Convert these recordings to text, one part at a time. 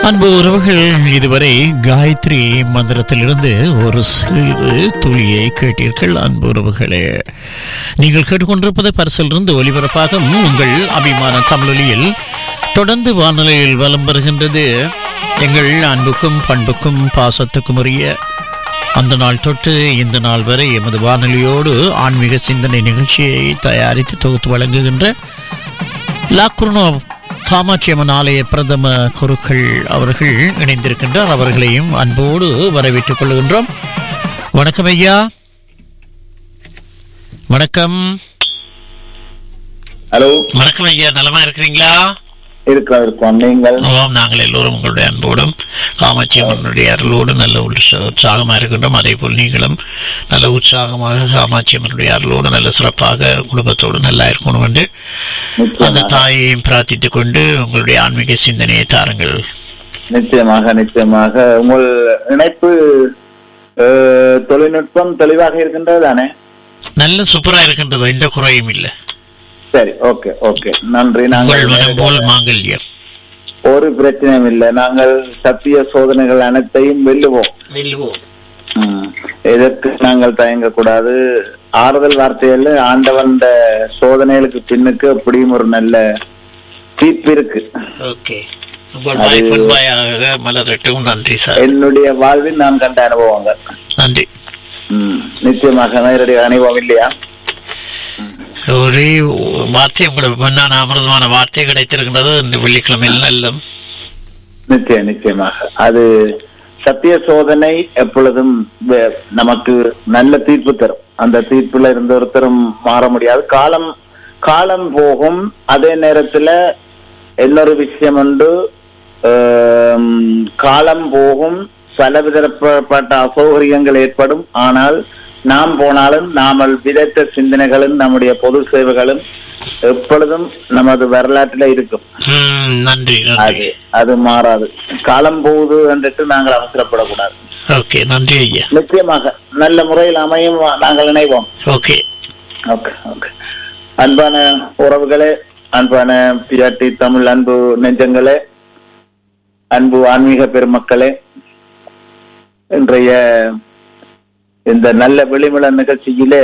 அன்பு உறவுகள் இதுவரை காயத்ரி மந்திரத்திலிருந்து ஒரு சிறு துளியை கேட்டீர்கள் அன்பு உறவுகளே நீங்கள் கேட்டுக்கொண்டிருப்பது பரிசிலிருந்து ஒலிபரப்பாக உங்கள் அபிமான தமிழொலியில் தொடர்ந்து வானொலியில் வலம் வருகின்றது எங்கள் அன்புக்கும் பண்புக்கும் பாசத்துக்கும் உரிய அந்த நாள் தொட்டு இந்த நாள் வரை எமது வானொலியோடு ஆன்மீக சிந்தனை நிகழ்ச்சியை தயாரித்து தொகுத்து வழங்குகின்ற லாக்ருனோ காமாட்சியம்மன் ஆலய பிரதம குருக்கள் அவர்கள் இணைந்திருக்கின்றார் அவர்களையும் அன்போடு வரவேற்றுக் கொள்கின்றோம் வணக்கம் ஐயா வணக்கம் ஹலோ வணக்கம் ஐயா நலமா இருக்கிறீங்களா இருக்கிறோம் இருக்கோம் நீங்கள் ஆமாம் நாங்கள் எல்லோரும் உங்களுடைய அன்போடும் காமாட்சியம்மனுடைய அருளோடும் நல்ல உற்ச- உற்சாகமாக இருக்கின்றோம் அதே போல் நீங்களும் நல்ல உற்சாகமாக காமாட்சியம்மனுடைய அருளோடு நல்ல சிறப்பாக குடும்பத்தோடு நல்லா இருக்கணும் என்று அந்த நிச்சயமாக தாயையும் பிரார்த்தித்துக் கொண்டு உங்களுடைய ஆன்மீக சிந்தனையை தாருங்கள் நிச்சயமாக நிச்சயமாக உங்கள் இணைப்பு அஹ், தொழில்நுட்பம் தெளிவாக இருக்கின்றது தானே நல்ல சூப்பரா இருக்கின்றது எந்த குறையும் இல்லை சரி ஓகே ஓகே நன்றி உங்கள் நாங்கள் மனம் போல் மாங்கல்யம் ஒரு பிரச்சனையும் இல்லை நாங்கள் சத்திய சோதனைகள் அனைத்தையும் வெல்லுவோம் வெல்லுவோம் ம். எதற்கு நாங்கள் தயங்கக்கூடாது ஆறுதல் வார்த்தைகள் ஆண்டவன் சோதனைகளுக்கு பின்னுக்கு அப்படியும் ஒரு நல்ல தீர்ப்பு இருக்கு ஓகே உங்கள் வாய் பண்பாயாக மலரட்டும் நன்றி சார் என்னுடைய வாழ்வில் நான் கண்ட அனுபவங்கள் நன்றி ம். நிச்சயமாக நேரடி அனுபவம் இல்லையா ஒரே வார்த்தை உங்களுக்கு பொன்னான அமிர்தமான வார்த்தை கிடைத்திருக்கின்றது இந்த வெள்ளிக்கிழமையில் நல்ல நிச்சயம் நிச்சயமாக அது சத்திய சோதனை எப்பொழுதும் வே- நமக்கு நல்ல தீர்ப்பு தரும் அந்த தீர்ப்புல இருந்து ஒருத்தரும் மாற முடியாது காலம் காலம் போகும் அதே நேரத்துல இன்னொரு விஷயம் உண்டு ஆம், காலம் போகும் பலவிதப்பட்ட அசௌகரியங்கள் ஏற்படும் ஆனால் நாம் போனாலும் நாமல் விதைத்த சிந்தனைகளும் நம்முடைய பொது சேவைகளும் எப்பொழுதும் நமது வரலாற்றில இருக்கும் ம், நன்றி அது நன்றி அது மாறாது காலம் போகுது என்றுட்டு நாங்கள் அவசரப்படக்கூடாது ஓகே நன்றி ஐயா நிச்சயமாக நல்ல முறையில் அமையும் நாங்கள் இணைவோம் ஓகே ஓகே ஓகே அன்பான உறவுகளே அன்பான பிஆர்டி தமிழ் அன்பு நெஞ்சங்களே அன்பு ஆன்மீக பெருமக்களே இன்றைய இந்த நல்ல வெளிமிள நிகழ்ச்சியிலே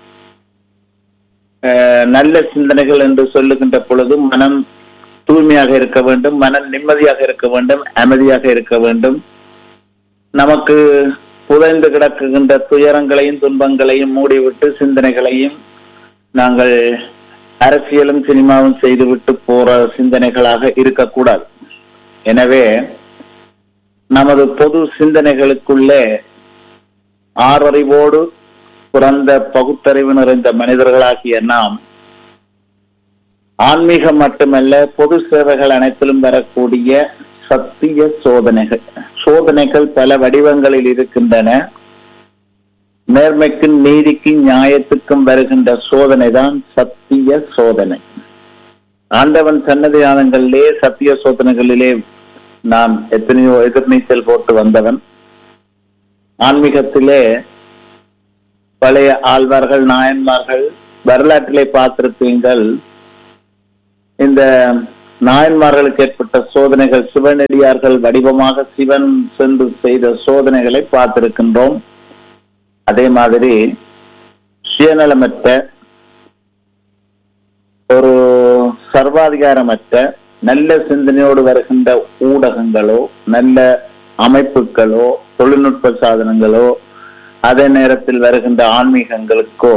அஹ், நல்ல சிந்தனைகள் என்று சொல்லுகின்ற பொழுது மனம் தூய்மையாக இருக்க வேண்டும் மனம் நிம்மதியாக இருக்க வேண்டும் அமைதியாக இருக்க வேண்டும் நமக்கு புதைந்து கிடக்குகின்ற துயரங்களையும் துன்பங்களையும் மூடிவிட்டு சிந்தனைகளையும் நாங்கள் அரசியலும் சினிமாவும் செய்துவிட்டு போற சிந்தனைகளாக இருக்கக்கூடாது எனவே நமது பொது சிந்தனைகளுக்குள்ளே ஆறறிவோடு பிறந்த பகுத்தறிவு நிறைந்த மனிதர்களாகிய நாம் ஆன்மீகம் மட்டுமல்ல பொது சேவைகள் அனைத்திலும் வரக்கூடிய சத்திய சோதனைகள் சோதனைகள் பல வடிவங்களில் இருக்கின்றன நேர்மைக்கும் நீதிக்கும் நியாயத்துக்கும் வருகின்ற சோதனை தான் சத்திய சோதனை ஆண்டவன் சன்னதியானங்களிலே சத்திய சோதனைகளிலே நான் எத்தனையோ எதிர்நீச்சல் போட்டு வந்தவன் ஆன்மீகத்திலே பழைய ஆழ்வார்கள் நாயன்மார்கள் வரலாற்றிலே பார்த்திருப்பீங்கள் இந்த நாயன்மார்களுக்கு ஏற்பட்ட சோதனைகள் சிவனடியார்கள் வடிவமாக சிவன் சென்று செய்த சோதனைகளை பார்த்திருக்கின்றோம் அதே மாதிரி சுயநலமற்ற ஒரு சர்வாதிகாரமற்ற நல்ல சிந்தனையோடு வருகின்ற ஊடகங்களோ நல்ல அமைப்புகளோ தொழில்நுட்ப சாதனங்களோ அதே நேரத்தில் வருகின்ற ஆன்மீகங்களுக்கோ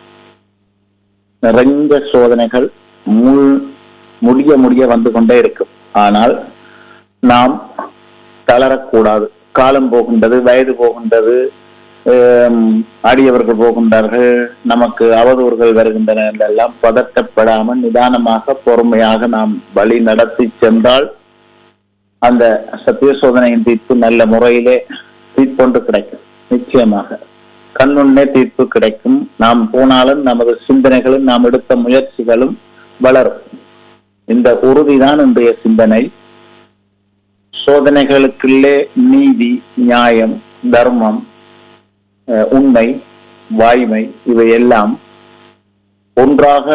நிறைந்த சோதனைகள் முள் முடிய முடிய வந்து கொண்டே இருக்கும் ஆனால் நாம் தளரக்கூடாது காலம் போகின்றது வயது போகின்றது ஆம், அடியவர்கள் போகின்றார்கள் நமக்கு அவதூறுகள் வருகின்றன என்றெல்லாம் பதட்டப்படாமல் நிதானமாக பொறுமையாக நாம் வழி நடத்தி சென்றால் அந்த சத்திய சோதனையின் தீர்ப்பு நல்ல முறையிலே தீர்ப்பொன்று கிடைக்கும் நிச்சயமாக கண்முன்னே தீர்ப்பு கிடைக்கும் நாம் போனாலும் நமது சிந்தனைகளும் நாம் எடுத்த முயற்சிகளும் வளரும் இந்த உறுதிதான் இன்றைய சிந்தனை சோதனைகளுக்குள்ளே நீதி நியாயம் தர்மம் அஹ், உண்மை வாய்மை இவையெல்லாம் ஒன்றாக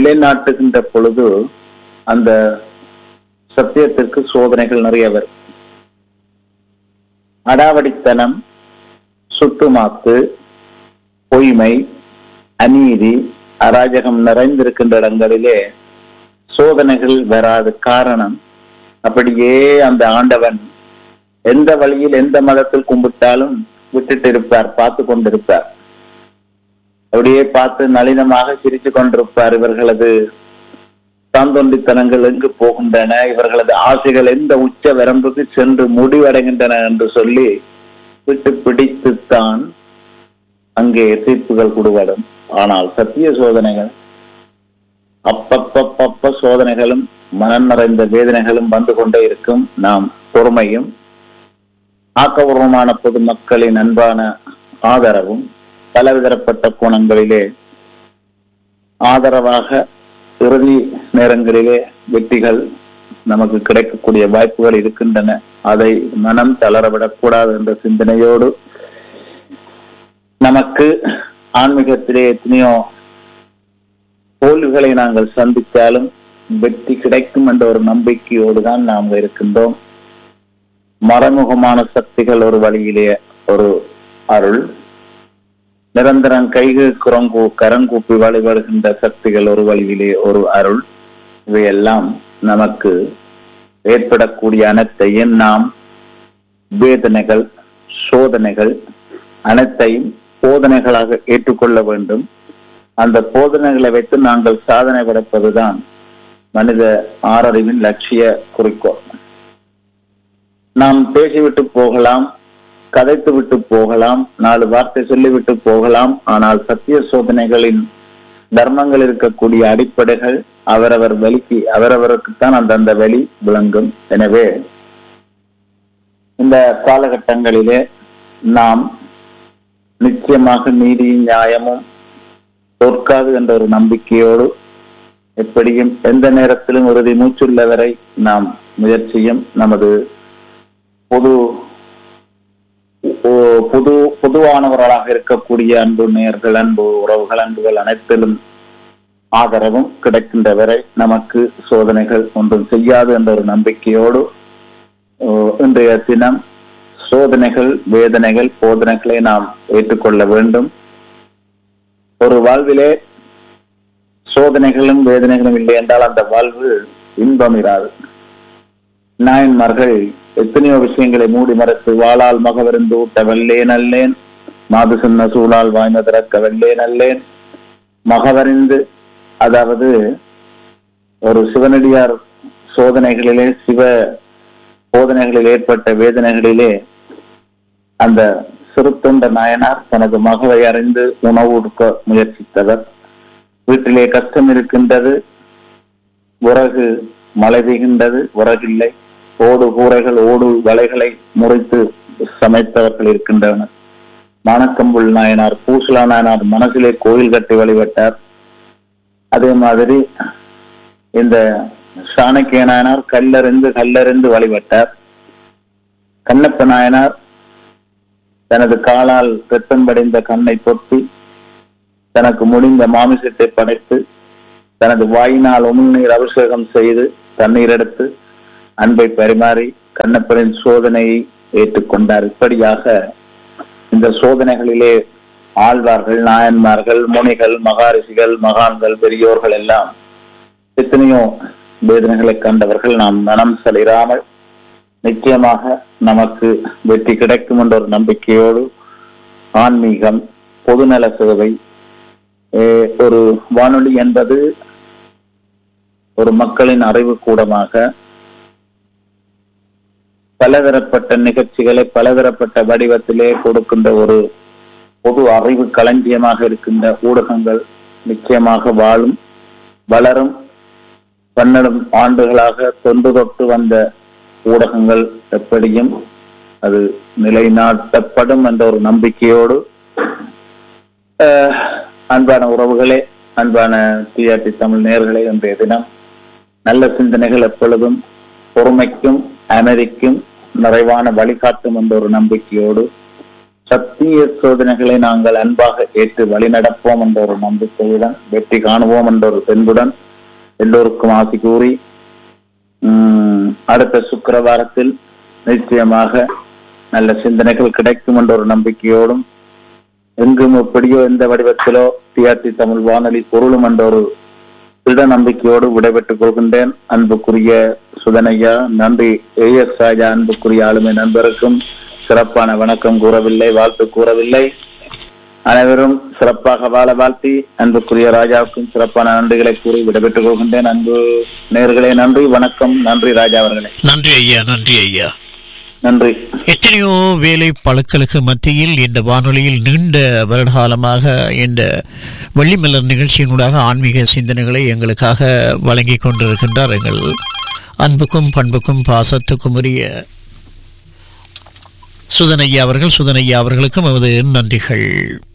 நிலைநாட்டுகின்ற பொழுது அந்த சத்தியத்திற்கு சோதனைகள் நிறைய வரும் அடாவடித்தனம் சுட்டுமாத்து பொய்மை அநீதி அராஜகம் நிறைந்திருக்கின்ற இடங்களிலே சோதனைகள் வராது காரணம் அப்படியே அந்த ஆண்டவன் எந்த வழியில் எந்த மதத்தில் கும்பிட்டாலும் விட்டுட்டு இருப்பார் பார்த்து கொண்டிருப்பார் அப்படியே பார்த்து நளினமாக சிரித்து கொண்டிருப்பார் இவர்களது தாந்தொண்டித்தனங்கள் எங்கு போகின்றன இவர்களது ஆசைகள் எந்த உச்ச வரம்புக்கு சென்று முடிவடைகின்றன என்று சொல்லி விட்டு பிடித்துத்தான் அங்கே தீர்ப்புகள் கொடுபடும் ஆனால் சத்திய சோதனைகள் அப்பப்பப்பப்ப சோதனைகளும் மனம் நிறைந்த வேதனைகளும் வந்து கொண்டே இருக்கும் நாம் பொறுமையும் ஆக்கபூர்வமான பொதுமக்களின் அன்பான ஆதரவும் பலவிதப்பட்ட கோணங்களிலே ஆதரவாக இறுதி நேரங்களிலே வெற்றிகள் நமக்கு கிடைக்கக்கூடிய வாய்ப்புகள் இருக்கின்றன அதை மனம் தளரவிடக்கூடாது என்ற சிந்தனையோடு நமக்கு ஆன்மீகத்திலே எத்தனையோ தோல்விகளை நாங்கள் சந்தித்தாலும் வெற்றி கிடைக்கும் என்ற ஒரு நம்பிக்கையோடு தான் நாம் இருக்கின்றோம் மறைமுகமான சக்திகள் ஒரு வழியிலே ஒரு அருள் நிரந்தரம் கைகு குரங்கு கரங்கூப்பி வழிபடுகின்ற சக்திகள் ஒரு வழியிலே ஒரு அருள் இவையெல்லாம் நமக்கு ஏற்படக்கூடிய அனைத்தையும் நாம் வேதனைகள் சோதனைகள் அனைத்தையும் போதனைகளாக ஏற்றுக்கொள்ள வேண்டும் அந்த போதனைகளை வைத்து நாங்கள் சாதனை படைப்பதுதான் மனித ஆறறிவின் லட்சிய குறிக்கோள் நாம் பேசிவிட்டு போகலாம் கதைத்து விட்டு போகலாம் நாலு வார்த்தை சொல்லிவிட்டு போகலாம் ஆனால் சத்திய சோதனைகளின் தர்மங்கள் இருக்கக்கூடிய அடிப்படைகள் அவரவர் வலிக்கு அவரவருக்குத்தான் அந்தந்த வழி விளங்கும் எனவே இந்த காலகட்டங்களிலே நாம் நிச்சயமாக நீதியும் நியாயமும் தோற்காது என்ற ஒரு நம்பிக்கையோடு எப்படியும் எந்த நேரத்திலும் உறுதி மூச்சுள்ளவரை நாம் முயற்சியும் நமது பொது ஓ- பொது பொதுவானவர்களாக இருக்கக்கூடிய அன்பு நேர்கள் அன்பு உறவுகள் அன்புகள் அனைத்திலும் ஆதரவும் கிடைக்கின்ற வரை நமக்கு சோதனைகள் ஒன்றும் செய்யாது என்ற ஒரு நம்பிக்கையோடு ஓ, இன்றைய தினம் சோதனைகள் வேதனைகள் போதனைகளை நாம் ஏற்றுக்கொள்ள வேண்டும் ஒரு வாழ்விலே சோதனைகளும் வேதனைகளும் இல்லை என்றால் அந்த வாழ்வு இன்பம் இராது நாயன்மார்கள் எத்தனையோ விஷயங்களை மூடி மறைத்து வாளால் மகவருந்து ஊட்ட வெள்ளேன் அல்லேன் மாது சொன்ன சூழால் வாய்ந்த திறக்க வெள்ளேன் அல்லேன் மகவறிந்து அதாவது ஒரு சிவனடியார் சோதனைகளிலே சிவ போதனைகளில் ஏற்பட்ட வேதனைகளிலே அந்த சிறுத்தொண்ட நாயனார் தனது மகளை அறிந்து உணவு கொடுக்க முயற்சித்தவர் வீட்டிலே கஷ்டம் இருக்கின்றது உறகு மழை பெய்கின்றது உறகில்லை ஓடு கூரைகள் ஓடு வலைகளை முறித்து சமைத்தவர்கள் இருக்கின்றனர் மானக்கம்புள் நாயனார் பூசலா நாயனார் மனசிலே கோயில் கட்டி வழிபட்டார் அதே மாதிரி இந்த சாணக்கிய நாயனார் கல்லறிந்து கல்லறிந்து வழிபட்டார் கண்ணப்ப நாயனார் தனது காலால் ரத்தம் படிந்த கண்ணை பொத்தி தனக்கு முடிந்த மாமிசத்தை படைத்து தனது வாயினால் உமிழ்நீர் அபிஷேகம் செய்து தண்ணீர் எடுத்து அன்பை பரிமாறி கண்ணப்பனின் சோதனையை ஏற்றுக்கொண்டார் இப்படியாக இந்த சோதனைகளிலே ஆழ்வார்கள் நாயன்மார்கள் முனிகள் மகாரிஷிகள் மகான்கள் பெரியோர்கள் எல்லாம் எத்தனையோ வேதனைகளை கண்டவர்கள் நாம் மனம் செலிராமல் நிச்சயமாக நமக்கு வெற்றி கிடைக்கும் என்ற ஒரு நம்பிக்கையோடு ஆன்மீகம் பொதுநல சேவை அஹ், ஒரு வானொலி என்பது ஒரு மக்களின் அறிவு கூடமாக பலதரப்பட்ட நிகழ்ச்சிகளை பலதரப்பட்ட வடிவத்திலே கொடுக்கின்ற ஒரு பொது அறிவு களஞ்சியமாக இருக்கின்ற ஊடகங்கள் நிச்சயமாக வாழும் வளரும் பன்னெடும் ஆண்டுகளாக தொன்று தொட்டு வந்த ஊடகங்கள் எப்படியும் அது நிலைநாட்டப்படும் என்ற ஒரு நம்பிக்கையோடு அஹ், அன்பான உறவுகளே அன்பான டிஆர்டி தமிழ் நேயர்களே இன்றைய தினம் நல்ல சிந்தனைகள் எப்பொழுதும் பொறுமைக்கும் அமைதிக்கும் நிறைவான வழிகாட்டும் என்ற ஒரு நம்பிக்கையோடு சத்திய சோதனைகளை நாங்கள் அன்பாக ஏற்று வழிநடப்போம் என்ற ஒரு நம்பிக்கையுடன் வெற்றி காணுவோம் என்ற ஒரு தென்புடன் எல்லோருக்கும் ஆசி கூறி உம், அடுத்த சுக்கிரவாரத்தில் நிச்சயமாக நல்ல சிந்தனைகள் கிடைக்கும் என்ற ஒரு நம்பிக்கையோடும் எங்கும் எப்படியோ எந்த வடிவத்திலோ டிஆர்டி தமிழ் வானொலி பொருளும் என்ற ஒரு திட நம்பிக்கையோடு விடைபெற்றுக் கொள்கின்றேன் அன்புக்குரிய சுதனையா நன்றி ஏஎஸ் ராஜா அன்புக்குரிய ஆளுமை நண்பருக்கும் சிறப்பான வணக்கம் கூறவில்லை வாழ்த்து கூறவில்லை அனைவரும் சிறப்பாக வாழ வாழ்த்தி அன்புக்குரிய ராஜாவுக்கும் சிறப்பான நன்றிகளை கூறி விடைபெற்றுக் கொள்கின்றேன் அன்பு நேர்களே நன்றி வணக்கம் நன்றி ராஜா அவர்களே நன்றி ஐயா நன்றி ஐயா நன்றி எத்தனையோ வேலை பழுக்களுக்கு மத்தியில் இந்த வானொலியில் நீண்ட வருடகாலமாக இந்த வெள்ளிமலர் நிகழ்ச்சியினூடாக ஆன்மீக சிந்தனைகளை எங்களுக்காக வழங்கிக் கொண்டிருக்கின்றார் எங்கள் அன்புக்கும் பண்புக்கும் பாசத்துக்கும் உரிய சுதனையா அவர்கள் சுதனையா அவர்களுக்கும் நமது நன்றிகள்